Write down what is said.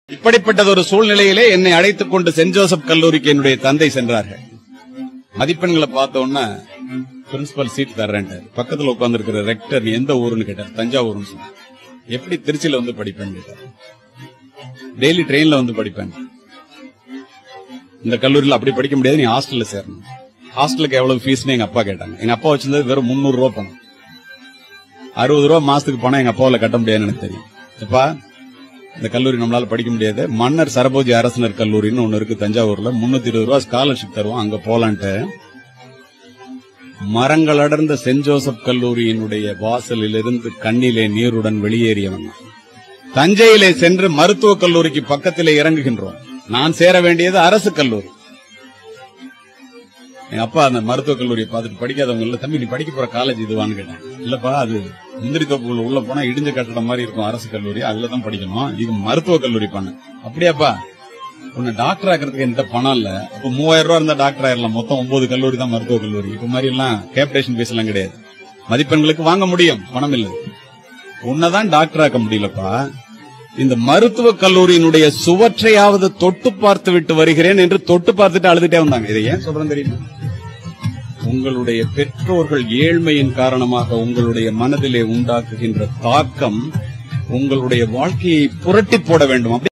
இப்படிப்பட்டது ஒரு சூழ்நிலையிலே என்னை அழைத்துக் கொண்டு சென்ட் ஜோசப் கல்லூரிக்கு என்னுடைய தந்தை சென்றார்கள் மதிப்பெண்களை பார்த்த உடனே பிரின்சிபல் சீட் தர்றேன் பக்கத்துல உட்கார்ந்து இருக்கிற ரெக்டர் நீ எந்த ஊருன்னு கேட்டார் தஞ்சாவூர்னு சொன்னார் எப்படி திருச்சியில வந்து படிப்பேன்னு கேட்டார் டெய்லி ட்ரெயின்ல வந்து படிப்பேன் இந்த கல்லூரியில அப்படி படிக்க முடியாது நீ ஹாஸ்டல்ல சேரணும் ஹாஸ்டலுக்கு எவ்வளவு ஃபீஸ்னு எங்க அப்பா கேட்டாங்க எங்க அப்பா வச்சிருந்தது வெறும் முந்நூறு ரூபா பணம் அறுபது ரூபா மாசத்துக்கு பணம் எங்க அப்பாவால கட்ட முடியாதுன்னு எனக்கு தெரியும் எப்பா இந்த கல்லூரி நம்மளால படிக்க முடியாது மன்னர் சரபோஜி அரசனர் கல்லூரின்னு ஒண்ணு இருக்கு தஞ்சாவூர்ல முன்னூத்தி இருபது ரூபா ஸ்காலர்ஷிப் தருவோம் அங்க போலான்ட்டு மரங்கள் அடர்ந்த சென்ட் ஜோசப் கல்லூரியினுடைய வாசலில் இருந்து கண்ணிலே நீருடன் வெளியேறியவன் நான். தஞ்சையிலே சென்று மருத்துவக் கல்லூரிக்கு பக்கத்திலே இறங்குகின்றோம் நான் சேர வேண்டியது அரசு கல்லூரி எங்க அப்பா அந்த மருத்துவக் கல்லூரியை பார்த்துட்டு படிக்காதவங்க இல்ல தம்பி நீ படிக்க போற காலேஜ் இதுவான்னு கேட்டேன் இல்லப்பா அது முந்திரி தோப்புக்குள்ள உள்ள போனா இடிஞ்ச கட்டடம் மாதிரி இருக்கும் அரசு கல்லூரி அதுல தான் படிக்கணும் இது மருத்துவக் கல்லூரி பண்ண அப்படியாப்பா உன்னை டாக்டர் ஆக்கிறதுக்கு எந்த பணம் இல்ல அப்ப மூவாயிரம் ரூபாய் இருந்தா டாக்டர் ஆயிரலாம் மொத்தம் ஒன்பது கல்லூரி தான் மருத்துவக் கல்லூரி இப்ப மாதிரி எல்லாம் கேப்டேஷன் ஃபீஸ் எல்லாம் கிடையாது மதிப்பெண்களுக்கு வாங்க முடியும் பணம் இல்லை உன்னதான் டாக்டர் ஆக்க முடியலப்பா இந்த மருத்துவக் கல்லூரியினுடைய சுவற்றையாவது தொட்டு பார்த்து விட்டு வருகிறேன் என்று தொட்டு பார்த்துட்டு அழுதுட்டே வந்தாங்க இதை ஏன் சொல்றேன் தெரியுமா உங்களுடைய பெற்றோர்கள் ஏழ்மையின் காரணமாக உங்களுடைய மனதிலே உண்டாக்குகின்ற தாக்கம் உங்களுடைய வாழ்க்கையை புரட்டி போட வேண்டும் அப்படி